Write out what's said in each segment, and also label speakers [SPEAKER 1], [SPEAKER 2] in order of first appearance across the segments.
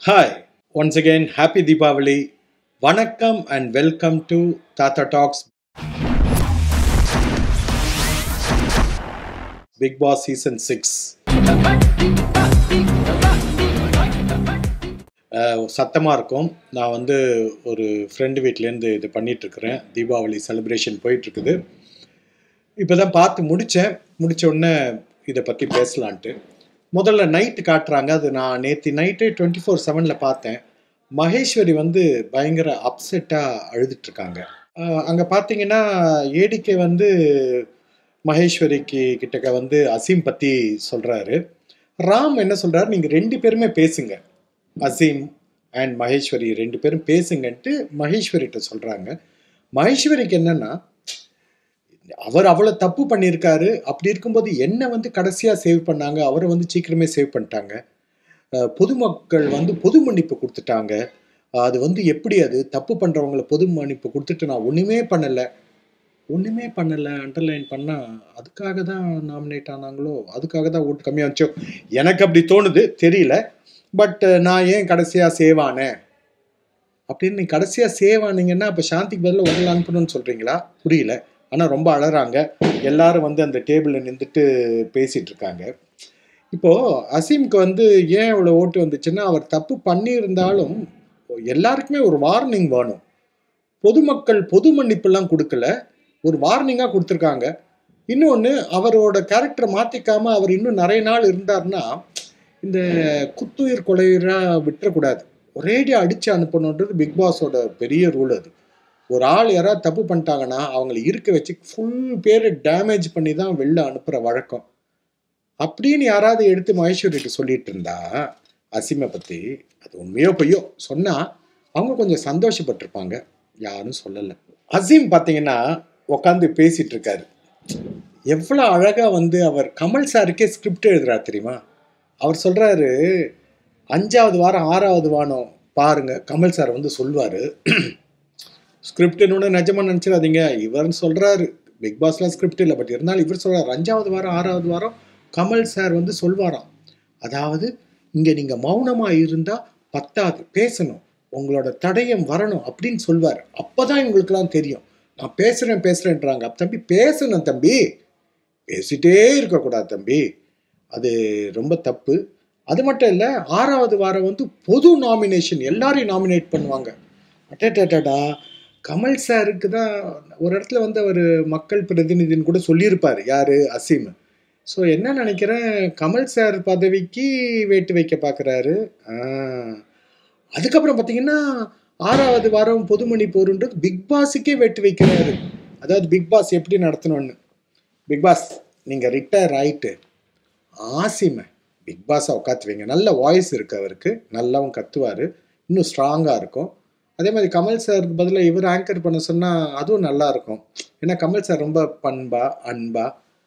[SPEAKER 1] hi once again happy Deepavali வணக்கம் and welcome to Thatha talks Bigg Boss season six சத்தமாக இருக்கும் நான் வந்து ஒரு ஃப்ரெண்டு வீட்டிலேருந்து இது பண்ணிகிட்ருக்கிறேன் தீபாவளி செலிப்ரேஷன் போயிட்டுருக்குது இப்போ தான் பார்த்து முடித்தேன் முடித்த உடனே இதை பற்றி பேசலான்ட்டு முதல்ல நைட்டு காட்டுறாங்க அது நான் நேற்று நைட்டு டுவெண்ட்டி ஃபோர் செவனில் பார்த்தேன் மகேஸ்வரி வந்து பயங்கர அப்செட்டாக அழுதுட்ருக்காங்க அங்கே பார்த்தீங்கன்னா ஏடிகே வந்து மகேஸ்வரிக்கு கிட்டக்க வந்து அசீம் பற்றி சொல்கிறாரு ராம் என்ன சொல்கிறாரு நீங்கள் ரெண்டு பேருமே பேசுங்க அசீம் அண்ட் மகேஸ்வரி ரெண்டு பேரும் பேசுங்கன்ட்டு மகேஸ்வரிகிட்ட சொல்கிறாங்க மகேஸ்வரிக்கு என்னென்னா அவர் அவ்வளோ தப்பு பண்ணியிருக்காரு அப்படி இருக்கும்போது என்ன வந்து கடைசியாக சேவ் பண்ணாங்க அவரை வந்து சீக்கிரமே சேவ் பண்ணிட்டாங்க அஹ் பொதுமக்கள் வந்து பொது மன்னிப்பு கொடுத்துட்டாங்க அது வந்து எப்படி அது தப்பு பண்ணுறவங்கள பொது மன்னிப்பு கொடுத்துட்டு நான் ஒன்றுமே பண்ணலை ஒன்றுமே பண்ணலை அண்டர்லைன் பண்ணால் அதுக்காக தான் நாமினேட் ஆனாங்களோ அதுக்காக தான் ஓட்டு கம்மியாச்சோ எனக்கு அப்படி தோணுது தெரியல பட் நான் ஏன் கடைசியாக சேவ் ஆனேன் அப்படின்னு நீ கடைசியாக சேவ் ஆனீங்கன்னா அப்போ சாந்திக்கு பதிலாக உங்களை அனுப்பணும்னு சொல்கிறீங்களா புரியல ஆனால் ரொம்ப அழறாங்க எல்லாரும் வந்து அந்த டேபிளில் நின்றுட்டு பேசிகிட்டு இருக்காங்க இப்போது அசீம்க்கு வந்து ஏன் இவ்வளோ ஓட்டு வந்துச்சுன்னா அவர் தப்பு பண்ணியிருந்தாலும் எல்லாருக்குமே ஒரு வார்னிங் வேணும் பொதுமக்கள் பொது மன்னிப்புலாம் கொடுக்கல ஒரு வார்னிங்காக கொடுத்துருக்காங்க இன்னொன்று அவரோட கேரக்டரை மாற்றிக்காமல் அவர் இன்னும் நிறைய நாள் இருந்தார்னா இந்த குத்துயிர் கொலையராக விட்டுறக்கூடாது ஒரேடியாக அடித்து அனுப்பணுன்றது பிக் பாஸோட பெரிய ரூல் அது ஒரு ஆள் யாராவது தப்பு பண்ணிட்டாங்கன்னா அவங்கள இருக்க வச்சு ஃபுல் பேரை டேமேஜ் பண்ணி தான் வெளில அனுப்புகிற வழக்கம் அப்படின்னு யாராவது எடுத்து மகேஸ்வரிட்டு சொல்லிட்டு இருந்தா அசிமை பற்றி அது உண்மையோ பொய்யோ சொன்னால் அவங்க கொஞ்சம் சந்தோஷப்பட்டிருப்பாங்க யாரும் சொல்லலை அசீம் பார்த்தீங்கன்னா உட்காந்து பேசிட்டு இருக்காரு எவ்வளோ அழகாக வந்து அவர் கமல் சாருக்கே ஸ்கிரிப்ட் எழுதுறாரு தெரியுமா அவர் சொல்கிறாரு அஞ்சாவது வாரம் ஆறாவது வாரம் பாருங்க கமல் சார் வந்து சொல்வார் ஸ்கிரிப்ட்னு நிஜமாக நினச்சிடாதீங்க இவர்னு சொல்கிறாரு பிக் பாஸ்லாம் ஸ்கிரிப்ட் இல்லை பட் இருந்தாலும் இவர் சொல்கிறார் அஞ்சாவது வாரம் ஆறாவது வாரம் கமல் சார் வந்து சொல்வாராம் அதாவது இங்கே நீங்கள் மௌனமாக இருந்தால் பத்தாது பேசணும் உங்களோட தடயம் வரணும் அப்படின்னு சொல்வார் அப்போ தான் எங்களுக்கெல்லாம் தெரியும் நான் பேசுகிறேன் பேசுகிறேன்றாங்க தம்பி பேசணும் தம்பி பேசிட்டே இருக்கக்கூடாது தம்பி அது ரொம்ப தப்பு அது மட்டும் இல்லை ஆறாவது வாரம் வந்து பொது நாமினேஷன் எல்லாரையும் நாமினேட் பண்ணுவாங்க அட்டடா கமல் சாருக்கு தான் ஒரு இடத்துல வந்து அவர் மக்கள் பிரதிநிதின்னு கூட சொல்லியிருப்பார் யார் அசீம் ஸோ என்ன நினைக்கிறேன் கமல் சார் பதவிக்கு வேட்டு வைக்க பார்க்குறாரு அதுக்கப்புறம் பார்த்தீங்கன்னா ஆறாவது வாரம் பொதுமணி போருன்றது பிக் பாஸுக்கே வெட்டு வைக்கிறாரு அதாவது பிக் பாஸ் எப்படி நடத்தணும்னு பிக் பாஸ் நீங்கள் ரிட்டையர் ஆயிட்டு ஆசிமை பிக் பாஸை உட்காத்துவீங்க நல்ல வாய்ஸ் இருக்கு அவருக்கு நல்லாவும் கத்துவார் இன்னும் ஸ்ட்ராங்காக இருக்கும் அதே மாதிரி கமல் சாருக்கு பதிலாக இவர் ஆங்கர் பண்ண சொன்னால் அதுவும் நல்லா இருக்கும் ஏன்னா கமல் சார் ரொம்ப பண்பா அன்பா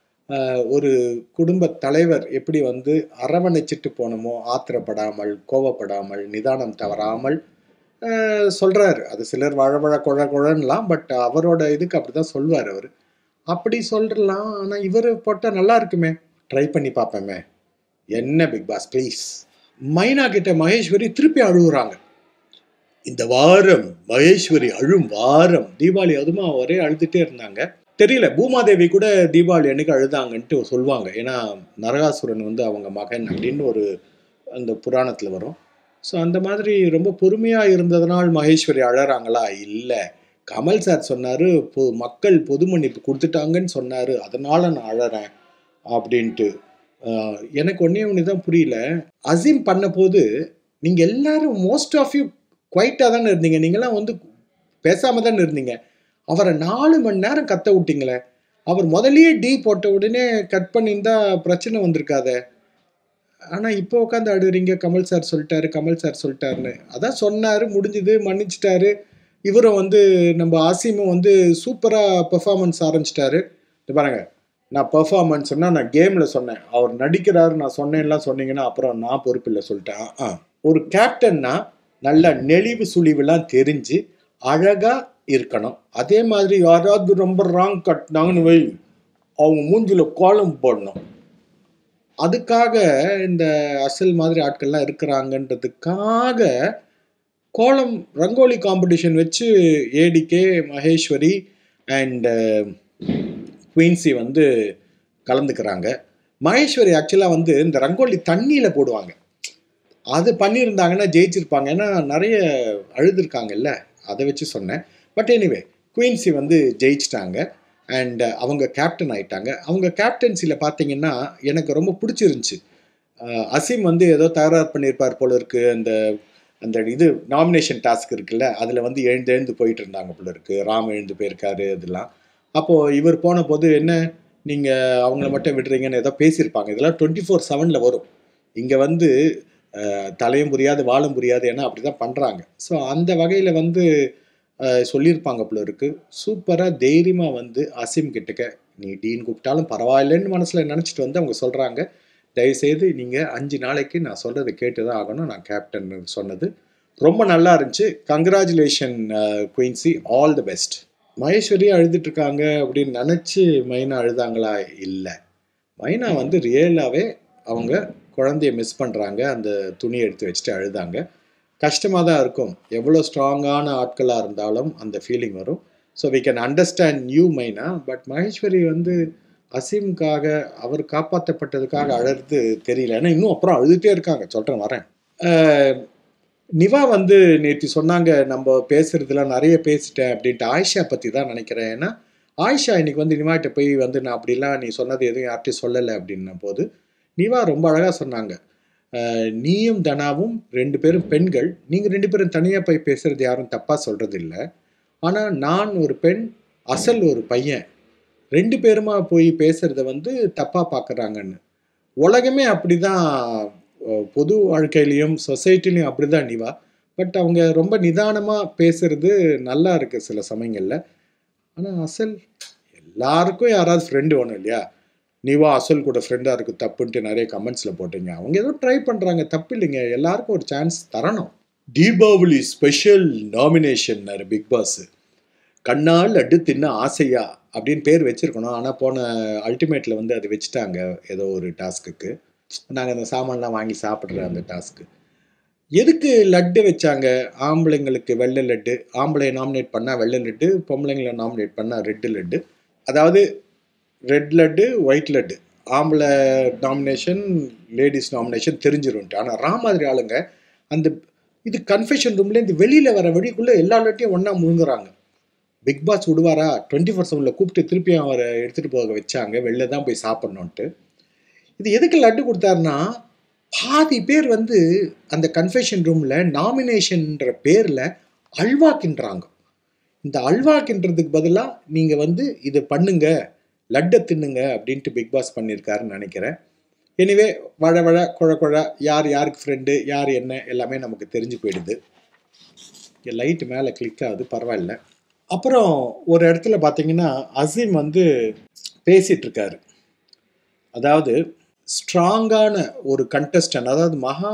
[SPEAKER 1] ஒரு குடும்ப தலைவர் எப்படி வந்து அரவணைச்சிட்டு போனோமோ ஆத்திரப்படாமல் கோவப்படாமல் நிதானம் தவறாமல் சொல்கிறாரு அது சிலர் வழவழ குழ குழன்லாம் பட் அவரோட இதுக்கு அப்படி தான் சொல்வார் அவர் அப்படி சொல்லிடலாம் ஆனால் இவர் போட்டால் நல்லா இருக்குமே ட்ரை பண்ணி பார்ப்பேமே என்ன பிக் பாஸ் ப்ளீஸ் மைனா கிட்ட மகேஸ்வரி திருப்பி அழுகுறாங்க இந்த வாரம் மகேஸ்வரி அழும் வாரம் தீபாவளி அதுமா ஒரே அழுதுகிட்டே இருந்தாங்க தெரியல பூமாதேவி கூட தீபாவளி அன்னைக்கு அழுதாங்கன்ட்டு சொல்லுவாங்க ஏன்னா நரகாசுரன் வந்து அவங்க மகன் அப்படின்னு ஒரு அந்த புராணத்தில் வரும் ஸோ அந்த மாதிரி ரொம்ப பொறுமையாக இருந்ததுனால் மகேஸ்வரி அழறாங்களா இல்லை கமல் சார் சொன்னார் பொ மக்கள் பொது மன்னிப்பு கொடுத்துட்டாங்கன்னு சொன்னார் அதனால் நான் அழறேன் அப்படின்ட்டு எனக்கு ஒன்றே ஒன்று தான் புரியல அசீம் பண்ண போது நீங்கள் எல்லாரும் மோஸ்ட் ஆஃப் யூ குவைட்டாக தானே இருந்தீங்க நீங்களாம் வந்து பேசாமல் தானே இருந்தீங்க அவரை நாலு மணி நேரம் கத்த விட்டீங்களே அவர் முதலியே டீ போட்ட உடனே கட் பண்ணியிருந்தா பிரச்சனை வந்திருக்காதே ஆனால் இப்போ உட்காந்து அடுறீங்க கமல் சார் சொல்லிட்டாரு கமல் சார் சொல்லிட்டாருன்னு அதான் சொன்னார் முடிஞ்சுது மன்னிச்சிட்டாரு இவரும் வந்து நம்ம ஆசிமும் வந்து சூப்பராக பெர்ஃபார்மன்ஸ் ஆரம்பிச்சிட்டாரு பாருங்க நான் பெர்ஃபார்மன்ஸ் சொன்னால் நான் கேமில் சொன்னேன் அவர் நடிக்கிறாரு நான் சொன்னேன்லாம் சொன்னீங்கன்னா அப்புறம் நான் பொறுப்பில்லை சொல்லிட்டேன் ஆ ஒரு கேப்டன்னா நல்ல நெளிவு சுழிவுலாம் தெரிஞ்சு அழகாக இருக்கணும் அதே மாதிரி யாராவது ரொம்ப ராங் கட்டினாங்கன்னு வை அவங்க மூஞ்சில் கோலம் போடணும் அதுக்காக இந்த அசல் மாதிரி ஆட்கள்லாம் இருக்கிறாங்கன்றதுக்காக கோலம் ரங்கோலி காம்படிஷன் வச்சு ஏடிகே மகேஸ்வரி அண்ட் குயின்சி வந்து கலந்துக்கிறாங்க மகேஸ்வரி ஆக்சுவலாக வந்து இந்த ரங்கோலி தண்ணியில் போடுவாங்க அது பண்ணியிருந்தாங்கன்னா ஜெயிச்சிருப்பாங்க ஏன்னா நிறைய அழுதுருக்காங்கல்ல அதை வச்சு சொன்னேன் பட் எனிவே குயின்சி வந்து ஜெயிச்சிட்டாங்க அண்ட் அவங்க கேப்டன் ஆயிட்டாங்க அவங்க கேப்டன்சியில் பார்த்தீங்கன்னா எனக்கு ரொம்ப பிடிச்சிருந்துச்சி அஹ் அசீம் வந்து ஏதோ தகராறு பண்ணியிருப்பார் போல இருக்கு அந்த அந்த இது நாமினேஷன் டாஸ்க் இருக்குல்ல அதில் வந்து எழுந்து எழுந்து போயிட்டு இருந்தாங்க போல இருக்கு ராம் எழுந்து போயிருக்காரு அதெல்லாம் அப்போது இவர் போன போது என்ன நீங்கள் அவங்கள மட்டும் விடுறீங்கன்னு ஏதோ பேசியிருப்பாங்க இதெல்லாம் டுவெண்ட்டி ஃபோர் செவனில் வரும் இங்கே வந்து அஹ், தலையும் புரியாது வாழும் புரியாது ஏன்னா அப்படி தான் பண்ணுறாங்க ஸோ அந்த வகையில் வந்து அஹ், சொல்லியிருப்பாங்க போல இருக்கு சூப்பராக தைரியமாக வந்து அசீம் கிட்டக்க நீ டீன் கூப்பிட்டாலும் பரவாயில்லைன்னு மனசில் நினச்சிட்டு வந்து அவங்க சொல்கிறாங்க தயவுசெய்து நீங்கள் அஞ்சு நாளைக்கு நான் சொல்கிறத கேட்டு தான் ஆகணும் நான் கேப்டன் சொன்னது ரொம்ப நல்லா இருந்துச்சு congratulation Queency all the best Maheswari அழுதுட்டு இருக்காங்க அப்படின்னு நினச்சி மைனா அழுதாங்களா இல்லை மைனா வந்து ரியலாகவே அவங்க குழந்தைய மிஸ் பண்ணுறாங்க அந்த துணியை எடுத்து வச்சுட்டு அழுதாங்க கஷ்டமாக தான் இருக்கும் எவ்வளோ ஸ்ட்ராங்கான ஆட்களாக இருந்தாலும் அந்த ஃபீலிங் வரும் so we can understand new Myna but Maheswari வந்து அசீமுக்காக அவர் காப்பாற்றப்பட்டதுக்காக அழறது தெரியல ஏன்னா இன்னும் அப்புறம் அழுதுகிட்டே இருக்காங்க சொல்கிறேன் வரேன் அஹ், நிவா வந்து நேற்று சொன்னாங்க நம்ம பேசுறதுலாம் நிறைய பேசிட்டேன் அப்படின்ட்டு ஆயிஷா பற்றி தான் நினைக்கிறேன் ஏன்னா ஆயிஷா இன்னைக்கு வந்து நிவாகிட்ட போய் வந்து நான் அப்படிலாம் நீ சொன்னது எதுவும் யார்கிட்டையும் சொல்லலை அப்படின்ன போது நிவா ரொம்ப அழகாக சொன்னாங்க அஹ், நீயும் தனாவும் ரெண்டு பேரும் பெண்கள் நீங்கள் ரெண்டு பேரும் தனியாக போய் பேசுறது யாரும் தப்பாக சொல்கிறது இல்லை ஆனால் நான் ஒரு பெண் அசல் ஒரு பையன் ரெண்டு பேருமா போய் பேசுறத வந்து தப்பாக பார்க்குறாங்கன்னு உலகமே அப்படி தான் பொது வாழ்க்கையிலையும் சொசைட்டிலையும் அப்படி தான் நிவா பட் அவங்க ரொம்ப நிதானமாக பேசுறது நல்லா இருக்குது சில சமயங்களில் ஆனால் அசல் எல்லாருக்கும் யாராவது ஃப்ரெண்டு வேணும் இல்லையா நிவா அசல் கூட ஃப்ரெண்டாக இருக்கு தப்புன்ட்டு நிறைய கமெண்ட்ஸில் போட்டீங்க அவங்க ஏதோ ட்ரை பண்ணுறாங்க தப்பு இல்லைங்க எல்லாருக்கும் ஒரு சான்ஸ் தரணும் Deepavali special nomination Bigg Boss கண்ணால் லட்டு தின்ன ஆசையா அப்படின்னு பேர் வச்சிருக்கணும் ஆனால் போன அல்டிமேட்டில் வந்து அது வச்சுட்டாங்க ஏதோ ஒரு டாஸ்க்குக்கு நாங்கள் அந்த சாமான்லாம் வாங்கி சாப்பிட்ற அந்த டாஸ்க்கு எதுக்கு லட்டு வச்சாங்க ஆம்பளைங்களுக்கு வெள்ளை லட்டு ஆம்பளையை நாமினேட் பண்ணால் வெள்ளை லட்டு பொம்பளைங்களை நாமினேட் பண்ணால் ரெட்டு லட்டு அதாவது ரெட் லட்டு ஒயிட் லட்டு ஆம்பளை நாமினேஷன் லேடிஸ் நாமினேஷன் தெரிஞ்சிரும்ட்டு ஆனால் ரா மாதிரி ஆளுங்க அந்த இது கன்ஃபெஷன் ரூம்லேருந்து வெளியில் வர வழிக்குள்ளே எல்லா லட்டையும் ஒன்றா முழுங்குறாங்க பிக் பாஸ் விடுவாரா டுவெண்ட்டி ஃபோர் செவனில் கூப்பிட்டு திருப்பியும் அவரை எடுத்துகிட்டு போக வச்சாங்க வெளில தான் போய் சாப்பிட்ணுன்ட்டு இது எதுக்கு லட்டு கொடுத்தாருன்னா பாதி பேர் வந்து அந்த கன்ஃபெஷன் ரூமில் நாமினேஷன்ற பேரில் அல்வாக்கின்றாங்க இந்த அல்வாக்கின்றதுக்கு பதிலாக நீங்கள் வந்து இதை பண்ணுங்க லட்டை தின்னுங்க அப்படின்ட்டு பிக் பாஸ் பண்ணியிருக்காருன்னு நினைக்கிறேன் எனிவே வழ வழ குழ குழ யார் யாருக்கு ஃப்ரெண்டு யார் என்ன எல்லாமே நமக்கு தெரிஞ்சு போயிடுது லைட்டு மேலே கிளிக் ஆகுது பரவாயில்ல அப்புறம் ஒரு இடத்துல பார்த்தீங்கன்னா அசீம் வந்து பேசிட்டு இருக்காரு அதாவது ஸ்ட்ராங்கான ஒரு கண்டஸ்டன் அதாவது மகா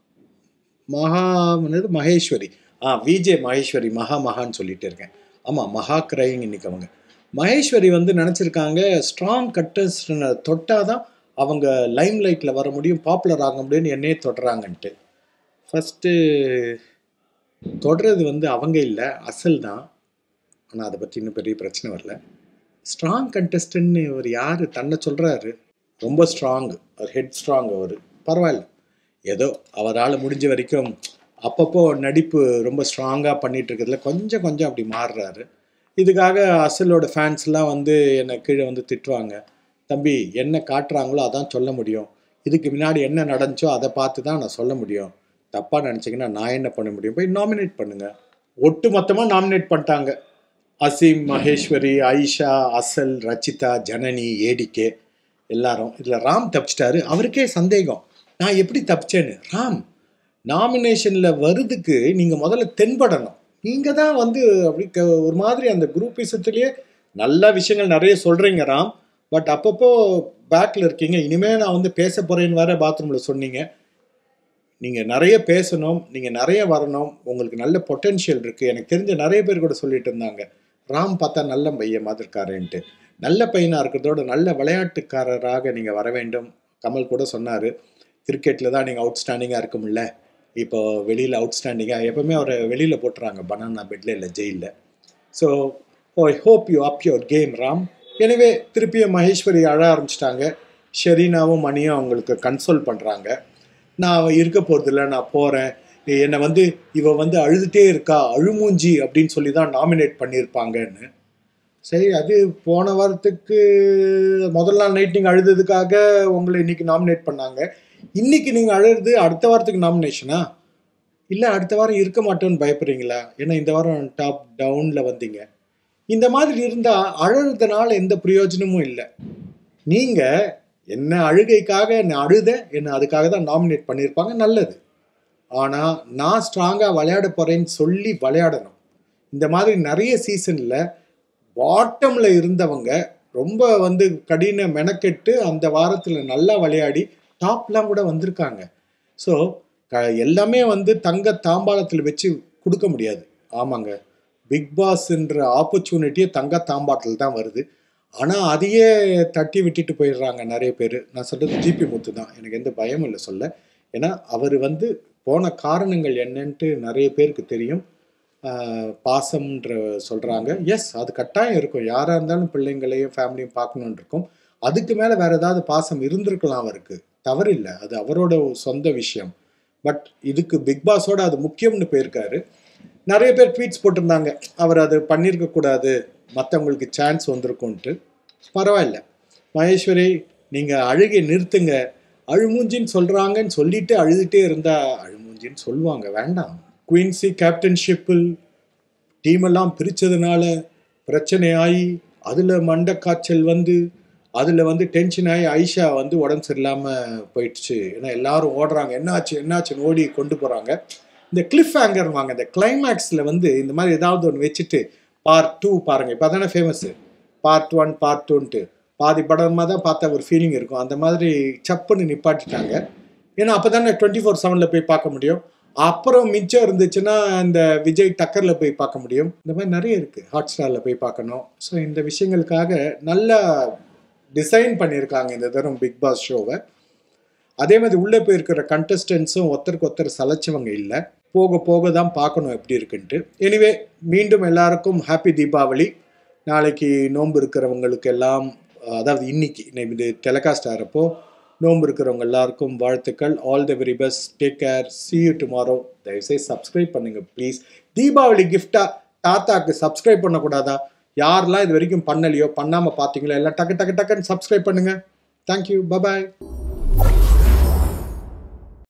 [SPEAKER 1] மகா என்னது மகேஸ்வரி ஆ விஜே மகேஸ்வரி மகா மகான்னு சொல்லிட்டு இருக்கேன் ஆமாம் மகா கிரைங் இன்னைக்கு அவங்க மகேஸ்வரி வந்து நினச்சிருக்காங்க ஸ்ட்ராங் கண்டஸ்டனை தொட்டால் தான் அவங்க லைம் லைட்டில் வர முடியும் பாப்புலர் ஆக முடியும்னு என்னையே தொடுறாங்கன்ட்டு ஃபஸ்ட்டு தொடுறது வந்து அவங்க இல்லை அசல் தான் ஆனால் அதை பற்றி இன்னும் பெரிய பிரச்சனை வரல ஸ்ட்ராங் கண்டஸ்டன்ட்னு இவர் யார் தன்னை சொல்கிறாரு ரொம்ப ஸ்ட்ராங் அவர் ஹெட் ஸ்ட்ராங் அவர் பரவாயில்ல ஏதோ அவரால் முடிஞ்ச வரைக்கும் அப்பப்போ நடிப்பு ரொம்ப ஸ்ட்ராங்காக பண்ணிட்டு இருக்கிறதுல கொஞ்சம் கொஞ்சம் அப்படி மாறுறாரு இதுக்காக அசலோட ஃபேன்ஸ்லாம் வந்து என்னை கீழே வந்து திட்டுவாங்க தம்பி என்ன காட்டுறாங்களோ அதான் சொல்ல முடியும் இதுக்கு முன்னாடி என்ன நடந்துச்சோ அதை பார்த்து தான் நான் சொல்ல முடியும் தப்பாக நினச்சிங்கன்னா நான் என்ன பண்ண முடியும் போய் நாமினேட் பண்ணுங்க ஒட்டு மொத்தமாக நாமினேட் பண்ணிட்டாங்க அசீம் மகேஸ்வரி ஐஷா அசல் ரச்சிதா ஜனனி ஏடிகே எல்லாரும் இதில் ராம் தப்பிச்சிட்டாரு அவருக்கே சந்தேகம் நான் எப்படி தப்பிச்சேன்னு ராம் நாமினேஷனில் வருதுக்கு நீங்கள் முதல்ல தென்படணும் நீங்கள் தான் வந்து அப்படி க- ஒரு மாதிரி அந்த குரூப் விஷயத்துலேயே நல்ல விஷயங்கள் நிறைய சொல்கிறீங்க ராம் பட் அப்பப்போ பேக்கில் இருக்கீங்க இனிமேல் நான் வந்து பேச போகிறேன்னு வேற பாத்ரூமில் சொன்னீங்க நீங்கள் நிறைய பேசணும் நீங்கள் நிறைய வரணும் உங்களுக்கு நல்ல பொட்டென்ஷியல் இருக்குது எனக்கு தெரிஞ்ச நிறைய பேர் கூட சொல்லிட்டு இருந்தாங்க ராம் பார்த்தா நல்ல பையன் மாதிரி இருக்காருன்ட்டு நல்ல பையனாக இருக்கிறதோட நல்ல விளையாட்டுக்காரராக நீங்கள் வர வேண்டும் கமல் கூட சொன்னார் கிரிக்கெட்டில் தான் நீங்கள் அவுட்ஸ்டாண்டிங்காக இருக்க முடியல இப்போ வெளியில் அவுட்ஸ்டாண்டிங்காக எப்பவுமே அவரை வெளியில் போட்டுறாங்க பனானா பெட்டில் இல்லை ஜெயிலில் so I hope you up your game Ram எனவே திருப்பியும் மகேஸ்வரி அழ ஆரம்பிச்சிட்டாங்க ஷெரீனாவும் மணியும் அவங்களுக்கு கன்சோல் பண்ணுறாங்க நான் இருக்க போகிறதில்ல நான் போகிறேன் என்னை வந்து இவ வந்து அழுதுகிட்டே இருக்கா அழுமூஞ்சி அப்படின்னு சொல்லி தான் நாமினேட் பண்ணியிருப்பாங்கன்னு சரி அது போன வாரத்துக்கு முதல் நாள் நைட் நீங்கள் அழுததுக்காக உங்களை இன்னைக்கு நாமினேட் பண்ணாங்க இன்னைக்கு நீங்கள் அழுது அடுத்த வாரத்துக்கு நாமினேஷனா இல்லை அடுத்த வாரம் இருக்க மாட்டோன்னு பயப்படுறீங்களா ஏன்னா இந்த வாரம் டாப் டவுனில் வந்தீங்க இந்த மாதிரி இருந்தால் அழுறதுனால எந்த பிரயோஜனமும் இல்லை நீங்கள் என்ன அழுகைக்காக என்ன அழுத என்ன அதுக்காக தான் நாமினேட் பண்ணியிருப்பாங்க நல்லது ஆனால் நான் ஸ்ட்ராங்காக விளையாட போகிறேன்னு சொல்லி விளையாடணும் இந்த மாதிரி நிறைய சீசனில் பாட்டமில் இருந்தவங்க ரொம்ப வந்து கடின மெனக்கெட்டு அந்த வாரத்தில் நல்லா விளையாடி டாப்லாம் கூட வந்திருக்காங்க ஸோ க எல்லாமே வந்து தங்க தாம்பாளத்தில் வச்சு கொடுக்க முடியாது ஆமாங்க பிக் பாஸ்ன்ற ஆப்பர்ச்சுனிட்டியே தங்க தாம்பாளத்தில் தான் வருது ஆனால் அதையே தட்டி விட்டுட்டு போயிடுறாங்க நிறைய பேர் நான் சொல்கிறது ஜிபி முத்து தான் எனக்கு எந்த பயமும் இல்லை சொல்ல ஏன்னா அவர் வந்து போன காரணங்கள் என்னன்ட்டு நிறைய பேருக்கு தெரியும் பாசம்ன்ற சொல்கிறாங்க எஸ் அது கட்டாயம் இருக்கும் யாராக இருந்தாலும் பிள்ளைங்களையும் ஃபேமிலியும் பார்க்கணுன்னு இருக்கும் அதுக்கு மேலே வேறு ஏதாவது பாசம் இருந்திருக்கலாம் அவருக்கு தவறில்லை அது அவரோட சொந்த விஷயம் பட் இதுக்கு பிக் பாஸோட அது முக்கியம்னு போயிருக்காரு நிறைய பேர் ட்வீட்ஸ் போட்டிருந்தாங்க அவர் அது பண்ணியிருக்க கூடாது மற்றவங்களுக்கு சான்ஸ் வந்திருக்கும்ன்ட்டு பரவாயில்ல மகேஸ்வரி நீங்கள் அழுகை நிறுத்துங்க அழுமூஞ்சின்னு சொல்கிறாங்கன்னு சொல்லிட்டு அழுதுகிட்டே இருந்தால் அழுமூஞ்சின்னு சொல்லுவாங்க வேண்டாம் குயின்சி கேப்டன்ஷிப்பில் டீமெல்லாம் பிரித்ததுனால பிரச்சனை ஆகி அதில் மண்டை காய்ச்சல் வந்து அதில் வந்து டென்ஷன் ஆகி ஐஷா வந்து உடம்பு சரியில்லாமல் போயிடுச்சு ஏன்னா எல்லாரும் ஓடுறாங்க என்னாச்சு என்னாச்சுன்னு ஓடி கொண்டு போகிறாங்க இந்த கிளிஃப் ஆங்கர் வாங்க இந்த கிளைமேக்ஸில் வந்து இந்த மாதிரி ஏதாவது ஒன்று வச்சுட்டு பார்ட் டூ பாருங்கள் இப்போ தானே ஃபேமஸ்ஸு பார்ட் ஒன் பார்ட் டூன்ட்டு பாதி படமாக தான் பார்த்தா ஒரு ஃபீலிங் இருக்கும் அந்த மாதிரி சப்புன்னு நிப்பாட்டிட்டாங்க ஏன்னா அப்போ தானே டுவெண்ட்டி ஃபோர் செவனில் போய் பார்க்க முடியும் அப்புறம் மிச்சம் இருந்துச்சுன்னா இந்த விஜய் டக்கரில் போய் பார்க்க முடியும் இந்த மாதிரி நிறைய இருக்குது ஹாட் ஸ்டாரில் போய் பார்க்கணும் ஸோ இந்த விஷயங்களுக்காக நல்லா டிசைன் பண்ணியிருக்காங்க இந்த தரம் பிக் பாஸ் ஷோவை அதே மாதிரி உள்ளே போயிருக்கிற கண்டஸ்டன்ஸும் ஒருத்தருக்கு ஒருத்தர் சலைச்சவங்க இல்லை போக போக தான் பார்க்கணும் எப்படி இருக்குன்ட்டு எனிவே மீண்டும் எல்லாருக்கும் ஹாப்பி தீபாவளி நாளைக்கு நோன்பு இருக்கிறவங்களுக்கு எல்லாம் அதாவது இன்னைக்கு இது டெலிகாஸ்ட் ஆகிறப்போ நோன்பு இருக்கிறவங்க எல்லாருக்கும் வாழ்த்துக்கள் all the very best take care see you tomorrow தயவுசெய்து சப்ஸ்கிரைப் பண்ணுங்கள் ப்ளீஸ் தீபாவளி கிஃப்டாக தாத்தாக்கு சப்ஸ்கிரைப் பண்ணக்கூடாதா யாரெல்லாம் இது வரைக்கும் பண்ணலையோ பண்ணாமல் பார்த்தீங்களோ எல்லாம் டக்கு டக்கு டக்குன்னு சப்ஸ்கிரைப் பண்ணுங்கள் தேங்க்யூ பபாய்